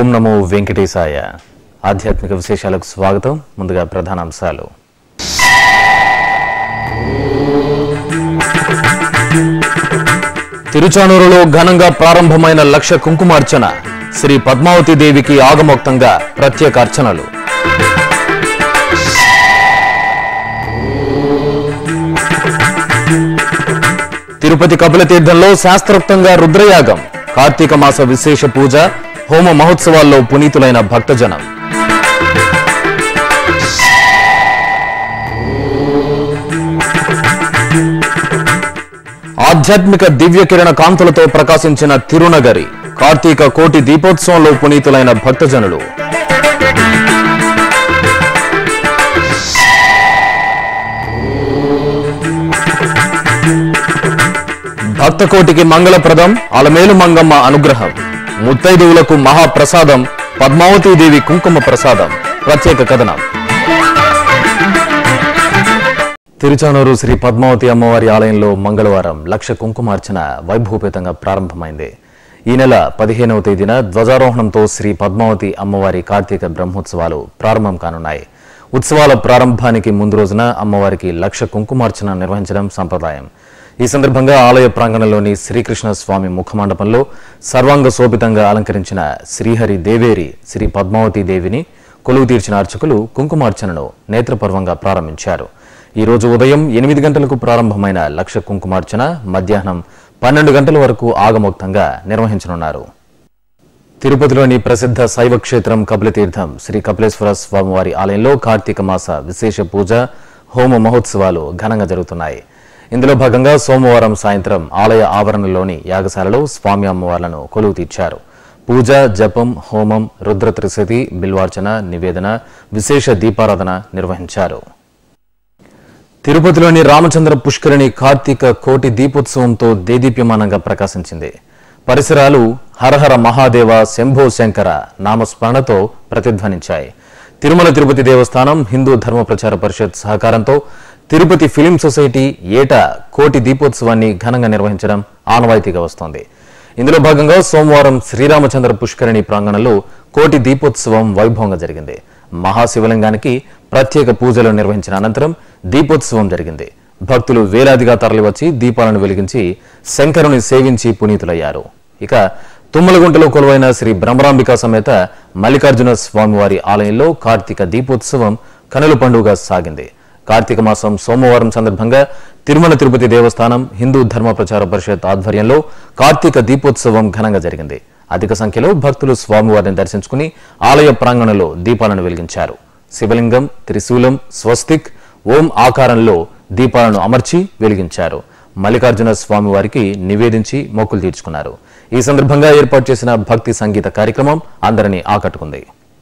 ఓం నమో వెంకటేశాయ ఆధ్యాత్మిక విశేషాలకు స్వాగతం ముందుగా ప్రధాన అంశాలు తిరుచానూరులో ఘనంగా ప్రారంభమైన లక్ష కుంకుమార్చన శ్రీ పద్మావతి దేవికి ఆగమోక్తంగా ప్రత్యేక అర్చనలు తిరుపతి కపిలతీర్థంలో శాస్త్రోక్తంగా రుద్రయాగం కార్తీక మాస విశేష పూజ హోమ మహోత్సవాల్లో పునీతులైన భక్తజనం ఆధ్యాత్మిక దివ్య కిరణ కాంతులతో ప్రకాశించిన తిరునగరి కార్తీక కోటి దీపోత్సవంలో పునీతులైన భక్తజనులు భక్తకోటికి మంగళప్రదం అలమేలు మంగమ్మ అనుగ్రహం ముత్తైదువులకు మహాప్రసాదం పద్మావతీదేవి కుంకుమ ప్రసాదం ప్రత్యేక కథనం తిరుచానూరు శ్రీ పద్మావతి అమ్మవారి ఆలయంలో మంగళవారం లక్ష కుంకుమార్చన వైభవపేతంగా ప్రారంభమైంది ఈ నెల పదిహేనవ తేదీన ధ్వజారోహణంతో శ్రీ పద్మావతి అమ్మవారి కార్తీక బ్రహ్మోత్సవాలు ప్రారంభం కానున్నాయి ఉత్సవాల ప్రారంభానికి ముందు రోజున అమ్మవారికి లక్ష కుంకుమార్చన నిర్వహించడం సంప్రదాయం ఈ సందర్భంగా ఆలయ ప్రాంగణంలోని శ్రీకృష్ణ స్వామి ముఖమండపంలో సర్వాంగ శోభితంగా అలంకరించిన శ్రీహరి దేవేరి శ్రీ పద్మావతి దేవిని కొలువు తీర్చిన అర్చకులు కుంకుమార్చనను నేత్రపర్వంగా ప్రారంభించారు ఈ రోజు ఉదయం ఎనిమిది గంటలకు ప్రారంభమైన లక్ష కుంకుమార్చన మధ్యాహ్నం పన్నెండు గంటల వరకు ఆగమోక్తంగా నిర్వహించనున్నారు తిరుపతిలోని ప్రసిద్ధ శైవ క్షేత్రం కపిలతీర్థం శ్రీ కపిలేశ్వర స్వామివారి ఆలయంలో కార్తీక మాస విశేష పూజ హోమ మహోత్సవాలు ఘనంగా జరుగుతున్నాయి ఇందులో భాగంగా సోమవారం సాయంత్రం ఆలయ ఆవరణలోని యాగశాలలో స్వామి అమ్మవార్లను కొలువు తీర్చారు పూజ జపం హోమం రుద్ర త్రిశతి బిల్వార్చన నివేదన విశేష దీపారాధన నిర్వహించారు తిరుపతిలోని రామచంద్ర పుష్కరిణి కార్తీక కోటి దీపోత్సవంతో దేదీప్యమానంగా ప్రకాశించింది పరిసరాలు హరహర మహాదేవ శంభో శంకర నామస్మరణతో ప్రతిధ్వనించాయి తిరుమల తిరుపతి దేవస్థానం హిందూ ధర్మ ప్రచార పరిషత్ సహకారంతో తిరుపతి ఫిలిం సొసైటీ ఏటా కోటి దీపోత్సవాన్ని ఘనంగా నిర్వహించడం ఆనవాయితీగా వస్తోంది ఇందులో భాగంగా సోమవారం శ్రీరామచంద్ర పుష్కరిణి ప్రాంగణంలో కోటి దీపోత్సవం వైభవంగా జరిగింది మహాశివలింగానికి ప్రత్యేక పూజలు నిర్వహించిన అనంతరం దీపోత్సవం జరిగింది భక్తులు వేలాదిగా తరలివచ్చి దీపాలను వెలిగించి శంకరుని సేవించి పునీతులయ్యారు ఇక తుమ్మలగుంటలో కొలువైన శ్రీ బ్రహ్మరాంబిక సమేత మల్లికార్జున స్వామివారి ఆలయంలో కార్తీక దీపోత్సవం కనుల పండుగ సాగింది కార్తీక మాసం సోమవారం సందర్భంగా తిరుమల తిరుపతి దేవస్థానం హిందూ ధర్మ ప్రచార పరిషత్ ఆధ్వర్యంలో కార్తీక దీపోత్సవం ఘనంగా జరిగింది అధిక సంఖ్యలో భక్తులు స్వామివారిని దర్శించుకుని ఆలయ ప్రాంగణంలో దీపాలను వెలిగించారు శివలింగం త్రిశూలం స్వస్తిక్ ఓం ఆకారంలో దీపాలను అమర్చి వెలిగించారు మల్లికార్జున స్వామివారికి నివేదించి మొక్కులు తీర్చుకున్నారు ఈ సందర్భంగా ఏర్పాటు చేసిన భక్తి సంగీత కార్యక్రమం అందరినీ ఆకట్టుకుంది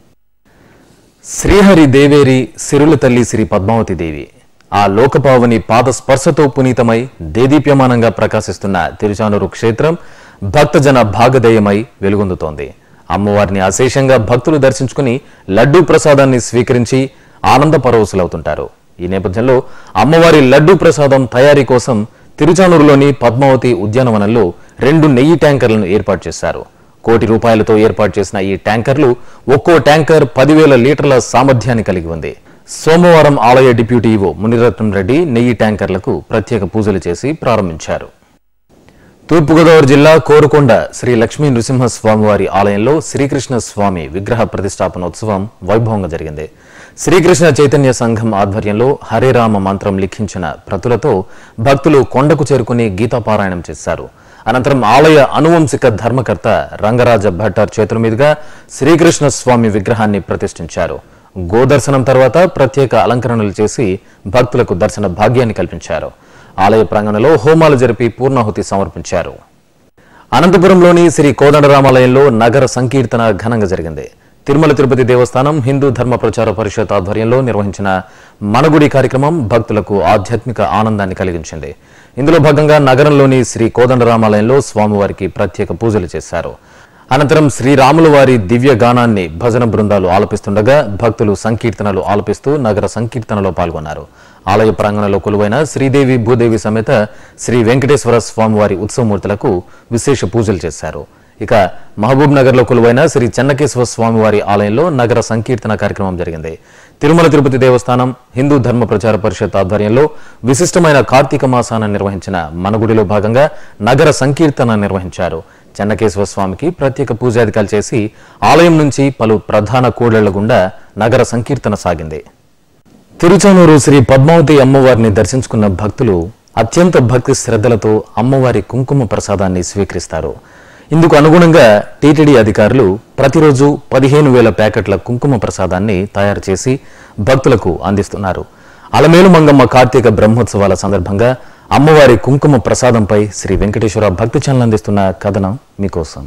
శ్రీహరి దేవేరి సిరుల తల్లి శ్రీ పద్మావతి దేవి ఆ లోకపావని పాద స్పర్శతో పునీతమై దేదీప్యమానంగా ప్రకాశిస్తున్న తిరుచానూరు క్షేత్రం భక్తజన భాగధేయమై వెలుగొందుతోంది అమ్మవారిని అశేషంగా భక్తులు దర్శించుకుని లడ్డూ ప్రసాదాన్ని స్వీకరించి ఆనంద పరవశులవుతుంటారు ఈ నేపథ్యంలో అమ్మవారి లడ్డూ ప్రసాదం తయారీ కోసం తిరుచానూరులోని పద్మావతి ఉద్యానవనంలో రెండు నెయ్యి ట్యాంకర్లను ఏర్పాటు చేశారు కోటి రూపాయలతో ఏర్పాటు చేసిన ఈ ట్యాంకర్లు ఒక్కో ట్యాంకర్ పదివేల లీటర్ల సామర్థ్యాన్ని కలిగి ఉంది సోమవారం ఆలయ డిప్యూటీ ఈవో మునిరత్నం రెడ్డి నెయ్యి ట్యాంకర్లకు ప్రత్యేక పూజలు చేసి ప్రారంభించారు తూర్పుగోదావరి జిల్లా కోరుకొండ శ్రీ లక్ష్మీ నృసింహ స్వామివారి ఆలయంలో శ్రీకృష్ణ స్వామి విగ్రహ ప్రతిష్టాపనోత్సవం వైభవంగా జరిగింది శ్రీకృష్ణ చైతన్య సంఘం ఆధ్వర్యంలో హరే రామ మంత్రం లిఖించిన ప్రతులతో భక్తులు కొండకు చేరుకుని గీతాపారాయణం చేశారు అనంతరం ఆలయ అనువంశిక ధర్మకర్త రంగరాజ భట్టార్ చేతుల మీదుగా శ్రీకృష్ణ స్వామి విగ్రహాన్ని ప్రతిష్ఠించారు గోదర్శనం తర్వాత ప్రత్యేక అలంకరణలు చేసి భక్తులకు దర్శన భాగ్యాన్ని కల్పించారు ఆలయ ప్రాంగణంలో హోమాలు జరిపి పూర్ణాహుతి సమర్పించారు అనంతపురంలోని శ్రీ కోదండరామాలయంలో నగర సంకీర్తన ఘనంగా జరిగింది తిరుమల తిరుపతి దేవస్థానం హిందూ ధర్మ ప్రచార పరిషత్ ఆధ్వర్యంలో నిర్వహించిన మనగుడి కార్యక్రమం భక్తులకు ఆధ్యాత్మిక ఆనందాన్ని కలిగించింది ఇందులో భాగంగా నగరంలోని శ్రీ కోదండరామాలయంలో స్వామివారికి ప్రత్యేక పూజలు చేశారు అనంతరం శ్రీరాముల వారి దివ్య గానాన్ని భజన బృందాలు ఆలపిస్తుండగా భక్తులు సంకీర్తనలు ఆలపిస్తూ నగర సంకీర్తనలో పాల్గొన్నారు ఆలయ ప్రాంగణంలో కొలువైన శ్రీదేవి భూదేవి సమేత శ్రీ వెంకటేశ్వర స్వామివారి ఉత్సవమూర్తులకు విశేష పూజలు చేశారు ఇక మహబూబ్ నగర్ లో కొలువైన శ్రీ చెన్నకేశ్వర స్వామివారి ఆలయంలో నగర సంకీర్తన కార్యక్రమం జరిగింది తిరుమల తిరుపతి దేవస్థానం హిందూ ధర్మ ప్రచార పరిషత్ ఆధ్వర్యంలో విశిష్టమైన కార్తీక మాసాన్ని నిర్వహించిన మన గుడిలో భాగంగా నగర సంకీర్తన నిర్వహించారు చెన్నకేశ్వర స్వామికి ప్రత్యేక పూజాధికాలు చేసి ఆలయం నుంచి పలు ప్రధాన కూడళ్ల గుండా నగర సంకీర్తన సాగింది తిరుచానూరు శ్రీ పద్మావతి అమ్మవారిని దర్శించుకున్న భక్తులు అత్యంత భక్తి శ్రద్ధలతో అమ్మవారి కుంకుమ ప్రసాదాన్ని స్వీకరిస్తారు ఇందుకు అనుగుణంగా టీటీడీ అధికారులు ప్రతిరోజు పదిహేను వేల ప్యాకెట్ల కుంకుమ ప్రసాదాన్ని తయారు చేసి భక్తులకు అందిస్తున్నారు అలమేలు మంగమ్మ కార్తీక బ్రహ్మోత్సవాల సందర్భంగా అమ్మవారి కుంకుమ ప్రసాదంపై శ్రీ వెంకటేశ్వర భక్తి ఛానల్ అందిస్తున్న కథనం మీకోసం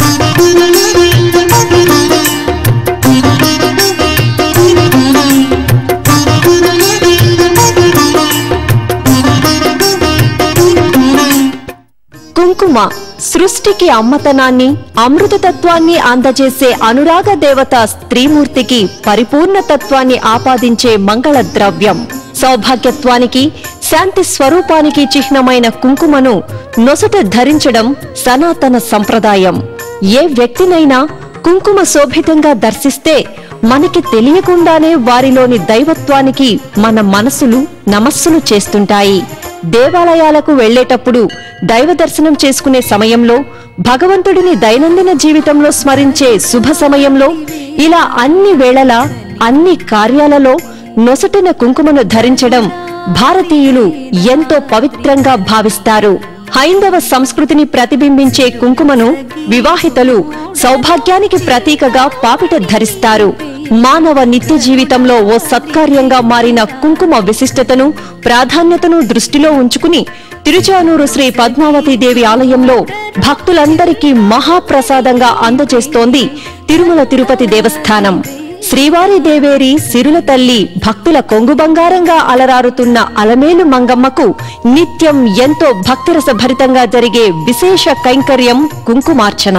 కుంకుమ సృష్టికి అమ్మతనాన్ని అమృతతత్వాన్ని అందజేసే అనురాగ దేవత స్త్రీమూర్తికి పరిపూర్ణ తత్వాన్ని ఆపాదించే మంగళ ద్రవ్యం సౌభాగ్యత్వానికి శాంతి స్వరూపానికి చిహ్నమైన కుంకుమను నొసట ధరించడం సనాతన సంప్రదాయం ఏ వ్యక్తినైనా కుంకుమ శోభితంగా దర్శిస్తే మనకి తెలియకుండానే వారిలోని దైవత్వానికి మన మనసులు నమస్సులు చేస్తుంటాయి దేవాలయాలకు వెళ్ళేటప్పుడు దైవ దర్శనం చేసుకునే సమయంలో భగవంతుడిని దైనందిన జీవితంలో స్మరించే శుభ సమయంలో ఇలా అన్ని వేళలా అన్ని కార్యాలలో నొసటిన కుంకుమను ధరించడం భారతీయులు ఎంతో పవిత్రంగా భావిస్తారు హైందవ సంస్కృతిని ప్రతిబింబించే కుంకుమను వివాహితలు సౌభాగ్యానికి ప్రతీకగా పాపిట ధరిస్తారు మానవ నిత్య జీవితంలో ఓ సత్కార్యంగా మారిన కుంకుమ విశిష్టతను ప్రాధాన్యతను దృష్టిలో ఉంచుకుని తిరుచానూరు శ్రీ పద్మావతి దేవి ఆలయంలో భక్తులందరికీ మహాప్రసాదంగా అందజేస్తోంది తిరుమల తిరుపతి దేవస్థానం శ్రీవారి దేవేరి సిరుల తల్లి భక్తుల కొంగు బంగారంగా అలరారుతున్న అలమేలు మంగమ్మకు నిత్యం ఎంతో భక్తిరస భరితంగా జరిగే విశేష కైంకర్యం కుంకుమార్చన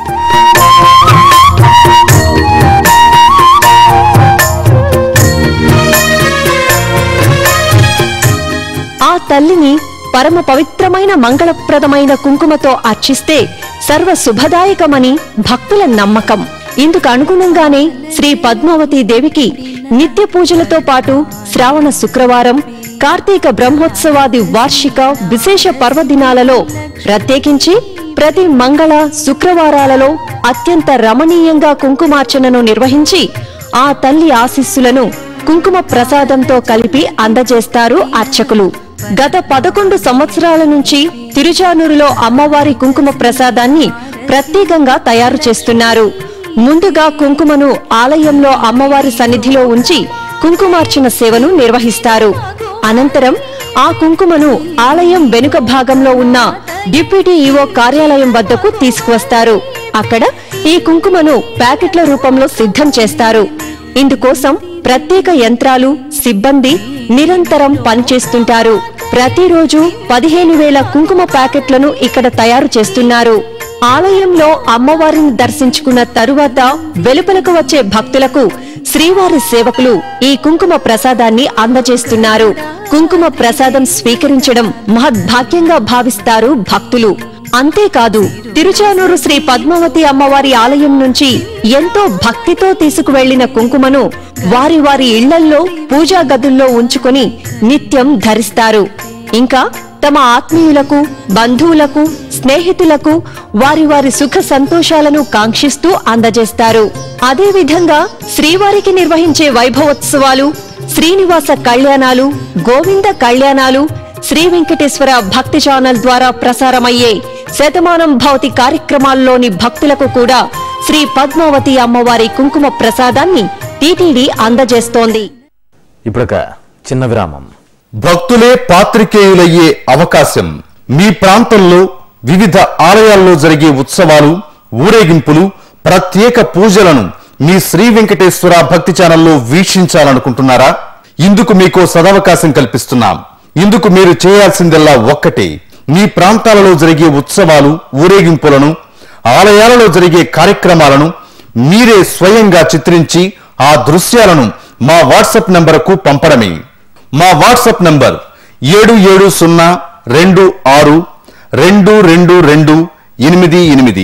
ఆ తల్లిని పరమ పవిత్రమైన మంగళప్రదమైన కుంకుమతో అర్చిస్తే సర్వ శుభదాయకమని భక్తుల నమ్మకం ఇందుకు అనుగుణంగానే శ్రీ పద్మావతి దేవికి నిత్య పూజలతో పాటు శ్రావణ శుక్రవారం కార్తీక బ్రహ్మోత్సవాది వార్షిక విశేష పర్వదినాలలో ప్రత్యేకించి ప్రతి మంగళ శుక్రవారాలలో అత్యంత రమణీయంగా కుంకుమార్చనను నిర్వహించి ఆ తల్లి ఆశీస్సులను కుంకుమ ప్రసాదంతో కలిపి అందజేస్తారు అర్చకులు గత పదకొండు సంవత్సరాల నుంచి తిరుచానూరులో అమ్మవారి కుంకుమ ప్రసాదాన్ని ప్రత్యేకంగా తయారు చేస్తున్నారు ముందుగా కుంకుమను ఆలయంలో అమ్మవారి సన్నిధిలో ఉంచి కుంకుమార్చన సేవను నిర్వహిస్తారు అనంతరం ఆ కుంకుమను ఆలయం వెనుక భాగంలో ఉన్న డిప్యూటీ ఈవో కార్యాలయం వద్దకు తీసుకువస్తారు అక్కడ ఈ కుంకుమను ప్యాకెట్ల రూపంలో సిద్ధం చేస్తారు ఇందుకోసం ప్రత్యేక యంత్రాలు సిబ్బంది నిరంతరం పనిచేస్తుంటారు ప్రతిరోజు పదిహేను వేల కుంకుమ ప్యాకెట్లను ఇక్కడ తయారు చేస్తున్నారు ఆలయంలో అమ్మవారిని దర్శించుకున్న తరువాత వెలుపలకు వచ్చే భక్తులకు శ్రీవారి సేవకులు ఈ కుంకుమ ప్రసాదాన్ని అందజేస్తున్నారు కుంకుమ ప్రసాదం స్వీకరించడం మహద్భాగ్యంగా భావిస్తారు భక్తులు అంతేకాదు తిరుచానూరు శ్రీ పద్మావతి అమ్మవారి ఆలయం నుంచి ఎంతో భక్తితో తీసుకువెళ్లిన కుంకుమను వారి వారి ఇళ్లల్లో పూజా గదుల్లో ఉంచుకొని నిత్యం ధరిస్తారు ఇంకా తమ ఆత్మీయులకు బంధువులకు స్నేహితులకు వారి వారి సుఖ సంతోషాలను కాంక్షిస్తూ అందజేస్తారు అదేవిధంగా శ్రీవారికి నిర్వహించే వైభవోత్సవాలు శ్రీనివాస కళ్యాణాలు గోవింద కళ్యాణాలు శ్రీ వెంకటేశ్వర భక్తి ఛానల్ ద్వారా ప్రసారమయ్యే శతమానం భౌతి కార్యక్రమాల్లోని భక్తులకు కూడా శ్రీ పద్మావతి అమ్మవారి కుంకుమ ప్రసాదాన్ని టీటీడీ అందజేస్తోంది ఇప్పుడొక చిన్న విరామం భక్తులే పాత్రికేయులయ్యే అవకాశం మీ ప్రాంతంలో వివిధ ఆలయాల్లో జరిగే ఉత్సవాలు ఊరేగింపులు ప్రత్యేక పూజలను మీ శ్రీ వెంకటేశ్వర భక్తి ఛానల్లో వీక్షించాలనుకుంటున్నారా ఇందుకు మీకు సదవకాశం కల్పిస్తున్నాం ఇందుకు మీరు చేయాల్సిందల్లా ఒక్కటే మీ ప్రాంతాలలో జరిగే ఉత్సవాలు ఊరేగింపులను ఆలయాలలో జరిగే కార్యక్రమాలను మీరే స్వయంగా చిత్రించి ఆ దృశ్యాలను మా వాట్సాప్ నంబరుకు పంపడమే మా వాట్సాప్ నంబర్ ఏడు ఏడు సున్నా రెండు ఆరు రెండు రెండు రెండు ఎనిమిది ఎనిమిది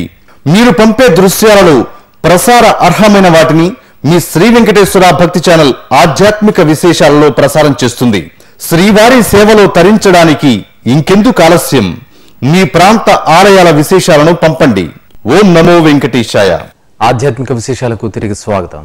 మీరు పంపే దృశ్యాలలో ప్రసార అర్హమైన వాటిని మీ శ్రీ వెంకటేశ్వర భక్తి ఛానల్ ఆధ్యాత్మిక విశేషాలలో ప్రసారం చేస్తుంది శ్రీవారి సేవలో తరించడానికి ఇంకెందుకు ఆలస్యం మీ ప్రాంత ఆలయాల విశేషాలను పంపండి ఓం నమో వెంకటేశాయ ఆధ్యాత్మిక విశేషాలకు తిరిగి స్వాగతం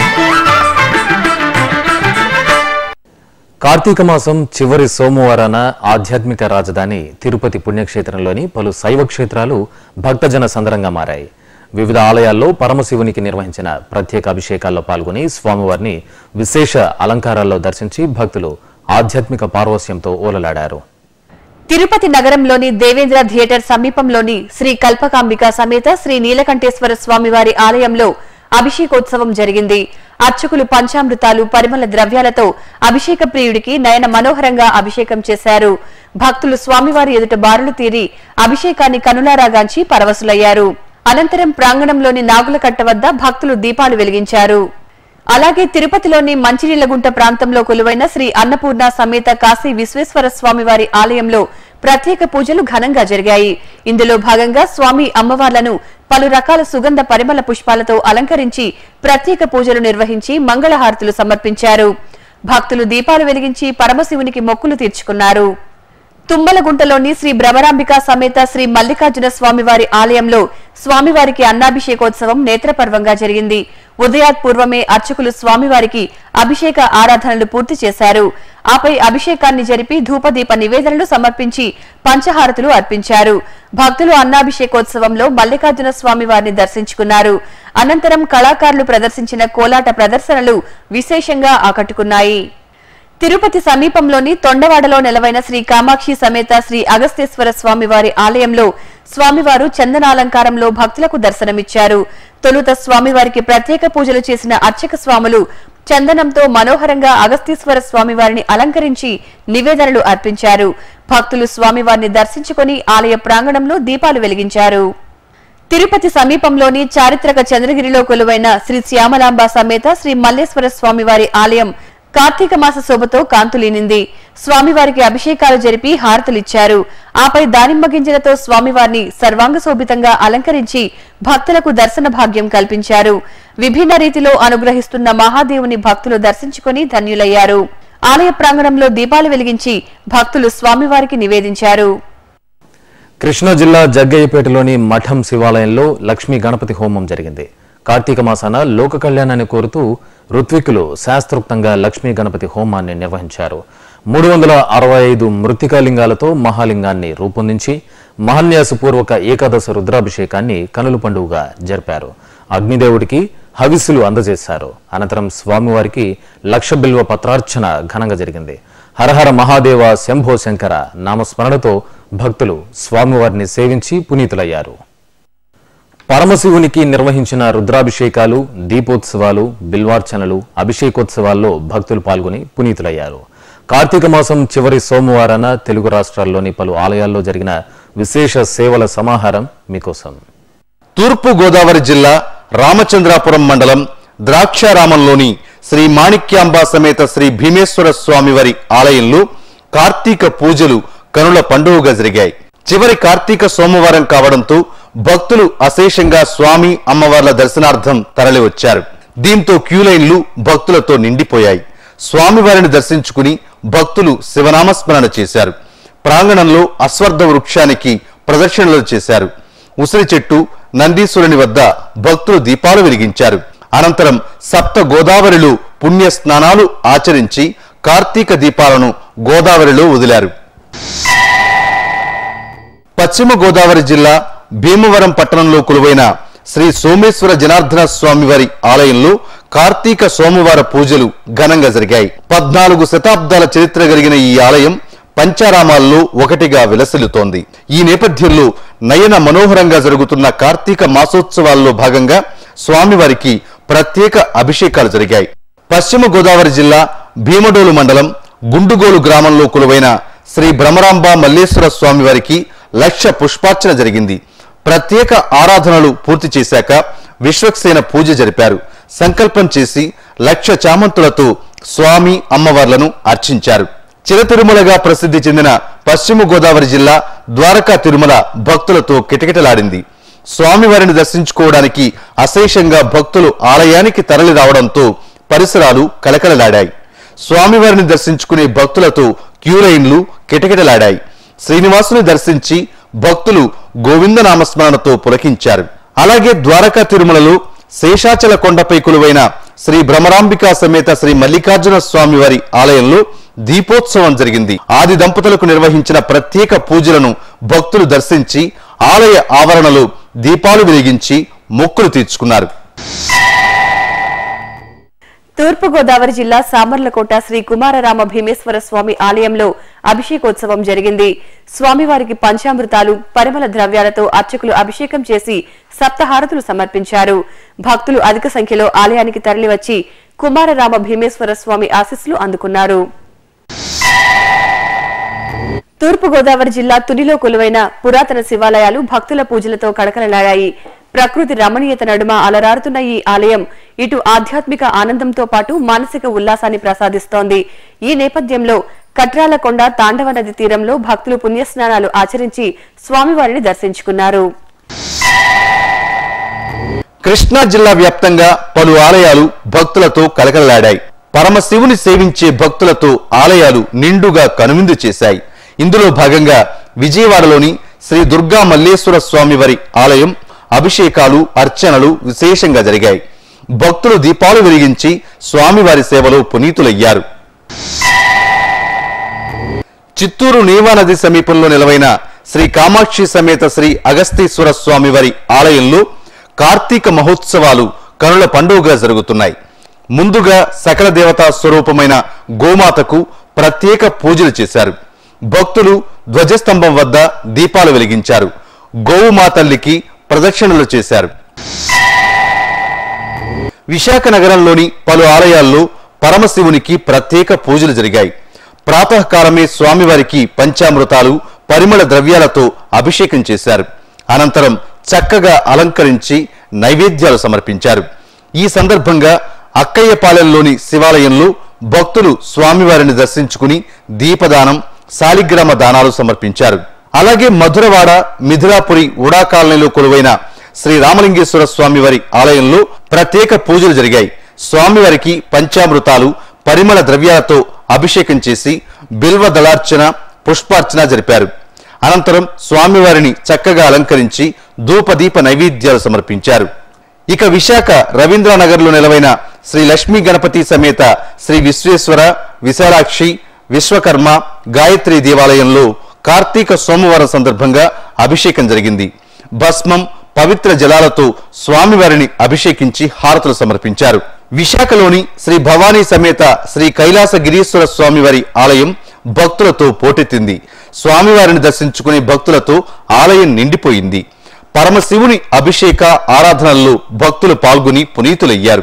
కార్తీక మాసం చివరి సోమవారాన ఆధ్యాత్మిక రాజధాని తిరుపతి పుణ్యక్షేత్రంలోని పలు శైవ క్షేత్రాలు భక్తజన సందరంగా మారాయి వివిధ ఆలయాల్లో పరమశివునికి నిర్వహించిన ప్రత్యేక అభిషేకాల్లో పాల్గొని స్వామివారిని విశేష అలంకారాల్లో దర్శించి భక్తులు ఆధ్యాత్మిక పార్వస్యంతో ఓలలాడారు తిరుపతి నగరంలోని దేవేంద్ర థియేటర్ సమీపంలోని శ్రీ కల్పకాంబిక సమేత శ్రీ నీలకంఠేశ్వర స్వామివారి ఆలయంలో అభిషేకోత్సవం జరిగింది అర్చకులు పంచామృతాలు పరిమళ ద్రవ్యాలతో అభిషేక ప్రియుడికి నయన మనోహరంగా అభిషేకం చేశారు భక్తులు స్వామివారి ఎదుట బారులు తీరి అభిషేకాన్ని కనులారాగాంచి పరవశులయ్యారు అనంతరం ప్రాంగణంలోని నాగులకట్ట వద్ద భక్తులు దీపాలు వెలిగించారు అలాగే తిరుపతిలోని మంచినీళ్లగుంట ప్రాంతంలో కొలువైన శ్రీ అన్నపూర్ణ సమేత కాశీ విశ్వేశ్వర స్వామి వారి ఆలయంలో ప్రత్యేక పూజలు ఘనంగా జరిగాయి ఇందులో భాగంగా స్వామి అమ్మవార్లను పలు రకాల సుగంధ పరిమళ పుష్పాలతో అలంకరించి ప్రత్యేక పూజలు నిర్వహించి మంగళహారతులు సమర్పించారు భక్తులు దీపాలు వెలిగించి పరమశివునికి మొక్కులు తీర్చుకున్నారు తుమ్మలగుంటలోని శ్రీ భ్రమరాంబిక సమేత శ్రీ మల్లికార్జున స్వామివారి ఆలయంలో స్వామివారికి అన్నాభిషేకోత్సవం నేత్రపర్వంగా జరిగింది ఉదయాత్ పూర్వమే అర్చకులు స్వామివారికి అభిషేక ఆరాధనలు పూర్తి చేశారు ఆపై అభిషేకాన్ని జరిపి ధూపదీప నివేదనలు సమర్పించి పంచహారతులు అర్పించారు భక్తులు అన్నాభిషేకోత్సవంలో మల్లికార్జున స్వామివారిని దర్శించుకున్నారు అనంతరం కళాకారులు ప్రదర్శించిన కోలాట ప్రదర్శనలు విశేషంగా ఆకట్టుకున్నాయి తిరుపతి సమీపంలోని తొండవాడలో నెలవైన శ్రీ కామాక్షి సమేత శ్రీ అగస్తేశ్వర స్వామివారి ఆలయంలో స్వామివారు చందనాలంకారంలో భక్తులకు దర్శనమిచ్చారు తొలుత స్వామివారికి ప్రత్యేక పూజలు చేసిన అర్చక స్వాములు చందనంతో మనోహరంగా అగస్తీశ్వర స్వామివారిని అలంకరించి నివేదనలు అర్పించారు భక్తులు స్వామివారిని దర్శించుకుని ఆలయ ప్రాంగణంలో దీపాలు వెలిగించారు తిరుపతి సమీపంలోని చారిత్రక చంద్రగిరిలో కొలువైన శ్రీ శ్యామలాంబ సమేత శ్రీ మల్లేశ్వర స్వామివారి ఆలయం కార్తీక మాస శోభతో కాంతులీనింది స్వామివారికి అభిషేకాలు జరిపి హారతులిచ్చారు ఆపై దానిమ్మ గింజలతో స్వామివారిని సర్వాంగ శోభితంగా అలంకరించి భక్తులకు దర్శన భాగ్యం కల్పించారు విభిన్న రీతిలో అనుగ్రహిస్తున్న మహాదేవుని భక్తులు దర్శించుకుని ధన్యులయ్యారు ఆలయ ప్రాంగణంలో దీపాలు వెలిగించి భక్తులు స్వామివారికి నివేదించారు కృష్ణా జిల్లా జగ్గయ్యపేటలోని మఠం శివాలయంలో లక్ష్మీ గణపతి హోమం జరిగింది కార్తీక మాసాన లోక కళ్యాణాన్ని కోరుతూ ఋత్వికులు శాస్త్రోక్తంగా లక్ష్మీ గణపతి హోమాన్ని నిర్వహించారు మూడు వందల అరవై ఐదు మృతికాలింగాలతో మహాలింగాన్ని రూపొందించి మహాన్యాసపూర్వక ఏకాదశ రుద్రాభిషేకాన్ని కనుల పండుగగా జరిపారు అగ్నిదేవుడికి హవిస్సులు అందజేశారు అనంతరం స్వామివారికి లక్ష బిల్వ పత్రార్చన ఘనంగా జరిగింది హరహర మహాదేవ శంభో శంకర నామస్మరణతో భక్తులు స్వామివారిని సేవించి పునీతులయ్యారు పరమశివునికి నిర్వహించిన రుద్రాభిషేకాలు దీపోత్సవాలు బిల్వార్చనలు అభిషేకోత్సవాల్లో భక్తులు పాల్గొని పునీతులయ్యారు కార్తీక మాసం చివరి సోమవారాన తెలుగు రాష్ట్రాల్లోని పలు ఆలయాల్లో జరిగిన విశేష సేవల సమాహారం మీకోసం తూర్పు గోదావరి జిల్లా రామచంద్రాపురం మండలం ద్రాక్షారామంలోని శ్రీ మాణిక్యాంబా సమేత శ్రీ భీమేశ్వర స్వామివారి ఆలయంలో కార్తీక పూజలు కనుల పండుగగా జరిగాయి చివరి కార్తీక సోమవారం కావడంతో భక్తులు అశేషంగా స్వామి అమ్మవార్ల దర్శనార్థం తరలివచ్చారు దీంతో క్యూలైన్లు భక్తులతో నిండిపోయాయి స్వామివారిని దర్శించుకుని భక్తులు శివనామస్మరణ చేశారు ప్రాంగణంలో అశ్వర్థ వృక్షానికి ప్రదక్షిణలు చేశారు ఉసిరి చెట్టు నందీశ్వరుని వద్ద భక్తులు దీపాలు వెలిగించారు అనంతరం సప్త గోదావరిలో పుణ్య స్నానాలు ఆచరించి కార్తీక దీపాలను గోదావరిలో వదిలారు పశ్చిమ గోదావరి జిల్లా భీమవరం పట్టణంలో కొలువైన శ్రీ సోమేశ్వర జనార్దన స్వామివారి ఆలయంలో కార్తీక సోమవార పూజలు ఘనంగా జరిగాయి పద్నాలుగు శతాబ్దాల చరిత్ర కలిగిన ఈ ఆలయం పంచారామాల్లో ఒకటిగా విలసిల్లుతోంది ఈ నేపథ్యంలో నయన మనోహరంగా జరుగుతున్న కార్తీక మాసోత్సవాల్లో భాగంగా స్వామివారికి ప్రత్యేక అభిషేకాలు జరిగాయి పశ్చిమ గోదావరి జిల్లా భీమడోలు మండలం గుండుగోలు గ్రామంలో కొలువైన శ్రీ భ్రమరాంబ మల్లేశ్వర స్వామివారికి లక్ష పుష్పార్చన జరిగింది ప్రత్యేక ఆరాధనలు పూర్తి చేశాక విశ్వక్సేన పూజ జరిపారు సంకల్పం చేసి లక్ష చామంతులతో స్వామి అమ్మవార్లను అర్చించారు చిరతిరుమలగా ప్రసిద్ధి చెందిన పశ్చిమ గోదావరి జిల్లా ద్వారకా తిరుమల భక్తులతో కిటకిటలాడింది స్వామివారిని దర్శించుకోవడానికి అశేషంగా భక్తులు ఆలయానికి తరలి రావడంతో పరిసరాలు కలకలలాడాయి స్వామివారిని దర్శించుకునే భక్తులతో క్యూ లైన్లు కిటకిటలాడాయి శ్రీనివాసుని దర్శించి భక్తులు గోవింద నామస్మరణతో పులకించారు అలాగే ద్వారకా తిరుమలలో శేషాచల కొండపై కొలువైన శ్రీ భ్రమరాంబికా సమేత శ్రీ మల్లికార్జున స్వామి వారి ఆలయంలో దీపోత్సవం జరిగింది ఆది దంపతులకు నిర్వహించిన ప్రత్యేక పూజలను భక్తులు దర్శించి ఆలయ ఆవరణలో దీపాలు వెలిగించి మొక్కులు తీర్చుకున్నారు తూర్పుగోదావరి జిల్లా సామర్లకోట శ్రీ కుమారరామ భీమేశ్వర స్వామి ఆలయంలో అభిషేకోత్సవం జరిగింది స్వామివారికి పంచామృతాలు పరిమళ ద్రవ్యాలతో అర్చకులు అభిషేకం చేసి సప్తహారతులు సమర్పించారు భక్తులు అధిక సంఖ్యలో ఆలయానికి తరలివచ్చి కుమారరామ భీమేశ్వర స్వామి ఆశీస్సులు అందుకున్నారు తూర్పుగోదావరి జిల్లా తునిలో కొలువైన పురాతన శివాలయాలు భక్తుల పూజలతో కడకలలాడాయి ప్రకృతి రమణీయత నడుమ అలరారుతున్న ఈ ఆలయం ఇటు ఆధ్యాత్మిక ఆనందంతో పాటు మానసిక ఉల్లాసాన్ని ప్రసాదిస్తోంది ఈ నేపథ్యంలో కట్రాలకొండ తాండవ నది తీరంలో భక్తులు పుణ్యస్నానాలు ఆచరించి స్వామివారిని దర్శించుకున్నారు కృష్ణా జిల్లా వ్యాప్తంగా పలు ఆలయాలు భక్తులతో కలకలలాడాయి పరమశివుని సేవించే భక్తులతో ఆలయాలు నిండుగా కనువిందు చేశాయి ఇందులో భాగంగా విజయవాడలోని శ్రీ దుర్గా మల్లేశ్వర స్వామి వారి ఆలయం అభిషేకాలు అర్చనలు విశేషంగా జరిగాయి భక్తులు దీపాలు వెలిగించి స్వామివారి సేవలో పునీతులయ్యారు చిత్తూరు నీవా నది సమీపంలో నిలవైన శ్రీ కామాక్షి సమేత శ్రీ అగస్తీశ్వర స్వామి వారి ఆలయంలో కార్తీక మహోత్సవాలు కనుల పండుగగా జరుగుతున్నాయి ముందుగా సకల దేవతా స్వరూపమైన గోమాతకు ప్రత్యేక పూజలు చేశారు భక్తులు ధ్వజస్తంభం వద్ద దీపాలు వెలిగించారు గోవు మాతల్లికి ప్రదక్షిణలు చేశారు విశాఖ నగరంలోని పలు ఆలయాల్లో పరమశివునికి ప్రత్యేక పూజలు జరిగాయి ప్రాతకాలమే స్వామివారికి పంచామృతాలు పరిమళ ద్రవ్యాలతో అభిషేకం చేశారు అనంతరం చక్కగా అలంకరించి నైవేద్యాలు సమర్పించారు ఈ సందర్భంగా అక్కయ్యపాలెంలోని శివాలయంలో భక్తులు స్వామివారిని దర్శించుకుని దీపదానం శాలిగ్రామ దానాలు సమర్పించారు అలాగే మధురవాడ మిథిలాపురి ఉడా కాలనీలో కొలువైన శ్రీ రామలింగేశ్వర స్వామి వారి ఆలయంలో ప్రత్యేక పూజలు జరిగాయి స్వామివారికి పంచామృతాలు పరిమళ ద్రవ్యాలతో అభిషేకం చేసి బిల్వ దళార్చన పుష్పార్చన జరిపారు అనంతరం స్వామివారిని చక్కగా అలంకరించి ధూపదీప నైవేద్యాలు సమర్పించారు ఇక విశాఖ రవీంద్రనగర్లో నిలవైన శ్రీ లక్ష్మీ గణపతి సమేత శ్రీ విశ్వేశ్వర విశాలాక్షి విశ్వకర్మ గాయత్రి దేవాలయంలో కార్తీక సోమవారం సందర్భంగా అభిషేకం జరిగింది భస్మం పవిత్ర జలాలతో స్వామివారిని అభిషేకించి హారతులు సమర్పించారు విశాఖలోని శ్రీ భవానీ సమేత శ్రీ కైలాస గిరీశ్వర స్వామివారి ఆలయం భక్తులతో పోటెత్తింది స్వామివారిని దర్శించుకునే భక్తులతో ఆలయం నిండిపోయింది పరమశివుని అభిషేక ఆరాధనల్లో భక్తులు పాల్గొని పునీతులయ్యారు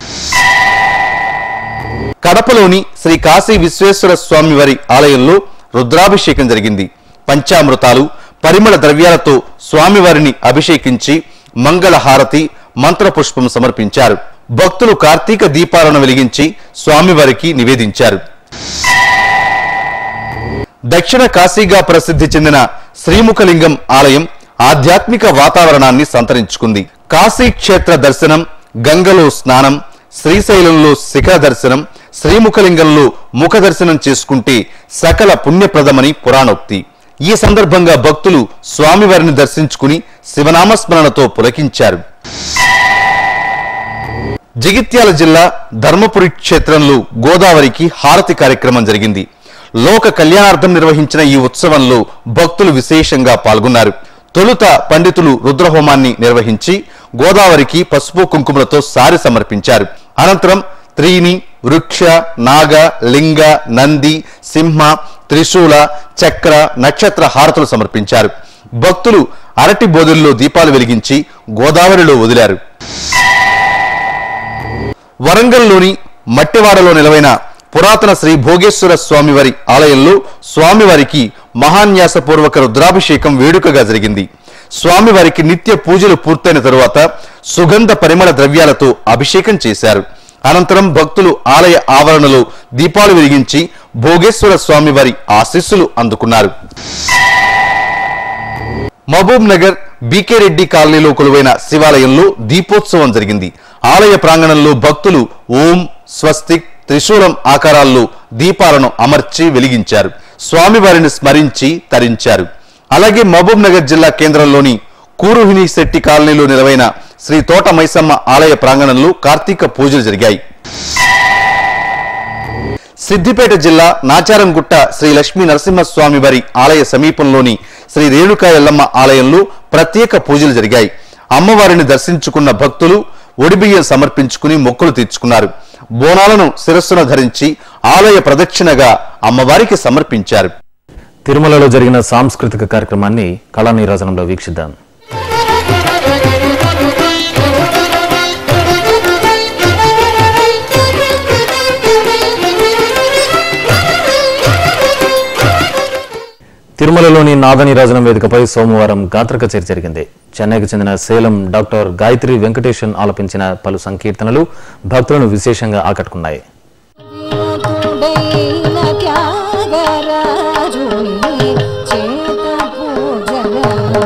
కడపలోని శ్రీ కాశీ విశ్వేశ్వర స్వామి వారి ఆలయంలో రుద్రాభిషేకం జరిగింది పంచామృతాలు పరిమళ ద్రవ్యాలతో స్వామివారిని అభిషేకించి మంగళ హారతి మంత్రపుష్పం సమర్పించారు భక్తులు కార్తీక దీపాలను వెలిగించి స్వామివారికి నివేదించారు దక్షిణ కాశీగా ప్రసిద్ధి చెందిన శ్రీముఖలింగం ఆలయం ఆధ్యాత్మిక వాతావరణాన్ని సంతరించుకుంది కాశీ క్షేత్ర దర్శనం గంగలో స్నానం శ్రీశైలంలో శిఖర దర్శనం శ్రీముఖలింగంలో ముఖ దర్శనం చేసుకుంటే సకల పుణ్యప్రదమని పురాణోక్తి ఈ సందర్భంగా భక్తులు స్వామివారిని దర్శించుకుని శివనామస్మరణతో పులకించారు జగిత్యాల జిల్లా ధర్మపురి క్షేత్రంలో గోదావరికి హారతి కార్యక్రమం జరిగింది లోక కళ్యాణార్థం నిర్వహించిన ఈ ఉత్సవంలో భక్తులు విశేషంగా పాల్గొన్నారు తొలుత పండితులు రుద్రహోమాన్ని నిర్వహించి గోదావరికి పసుపు కుంకుమలతో సారి సమర్పించారు అనంతరం త్రీని వృక్ష నాగ లింగ నంది సింహ త్రిశూల చక్ర నక్షత్ర హారతులు సమర్పించారు భక్తులు అరటి బోధుల్లో దీపాలు వెలిగించి గోదావరిలో వదిలారు వరంగల్లోని మట్టివాడలో నిలవైన పురాతన శ్రీ భోగేశ్వర స్వామివారి ఆలయంలో స్వామివారికి మహాన్యాసపూర్వక రుద్రాభిషేకం వేడుకగా జరిగింది స్వామివారికి నిత్య పూజలు పూర్తయిన తరువాత సుగంధ పరిమళ ద్రవ్యాలతో అభిషేకం చేశారు అనంతరం భక్తులు ఆలయ ఆవరణలో దీపాలు వెలిగించి భోగేశ్వర స్వామివారి ఆశీస్సులు అందుకున్నారు మహబూబ్ నగర్ బీకే రెడ్డి కాలనీలో కొలువైన శివాలయంలో దీపోత్సవం జరిగింది ఆలయ ప్రాంగణంలో భక్తులు ఓం స్వస్తిక్ త్రిశూలం ఆకారాల్లో దీపాలను అమర్చి వెలిగించారు స్వామివారిని స్మరించి తరించారు అలాగే మహబూబ్ నగర్ జిల్లా కేంద్రంలోని కూరుహిని శెట్టి కాలనీలో నిలవైన శ్రీ తోట మైసమ్మ ఆలయ ప్రాంగణంలో కార్తీక పూజలు జరిగాయి సిద్దిపేట జిల్లా నాచారంగుట్ట శ్రీ లక్ష్మీ నరసింహస్వామి వారి ఆలయ సమీపంలోని శ్రీ రేణుకా ఎల్లమ్మ ఆలయంలో ప్రత్యేక పూజలు జరిగాయి అమ్మవారిని దర్శించుకున్న భక్తులు ఒడిబియ్యం సమర్పించుకుని మొక్కులు తీర్చుకున్నారు బోనాలను శిరస్సున ధరించి ఆలయ ప్రదక్షిణగా అమ్మవారికి సమర్పించారు తిరుమలలో జరిగిన సాంస్కృతిక కార్యక్రమాన్ని కళానీరాజనంలో వీక్షిద్దాం తిరుమలలోని నాదనీరాజనం వేదికపై సోమవారం గాత్ర కచేరి జరిగింది చెన్నైకి చెందిన సేలం డాక్టర్ గాయత్రి వెంకటేశన్ ఆలపించిన పలు సంకీర్తనలు భక్తులను విశేషంగా ఆకట్టుకున్నాయి తుడైన త్యాగరాజుని చేత పూజన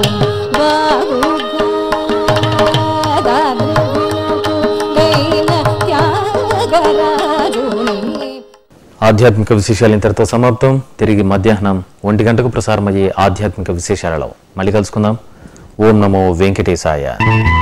బాగుగాదైన త్యాగరాజుని ఆధ్యాత్మిక విశేషాలు ఇంతటితో సమాప్తం తిరిగి మధ్యాహ్నం ఒంటి గంటకు ప్రసారమయ్యే ఆధ్యాత్మిక విశేషాలలో మళ్ళీ కలుసుకుందాం ఓం నమో వెంకటేశాయ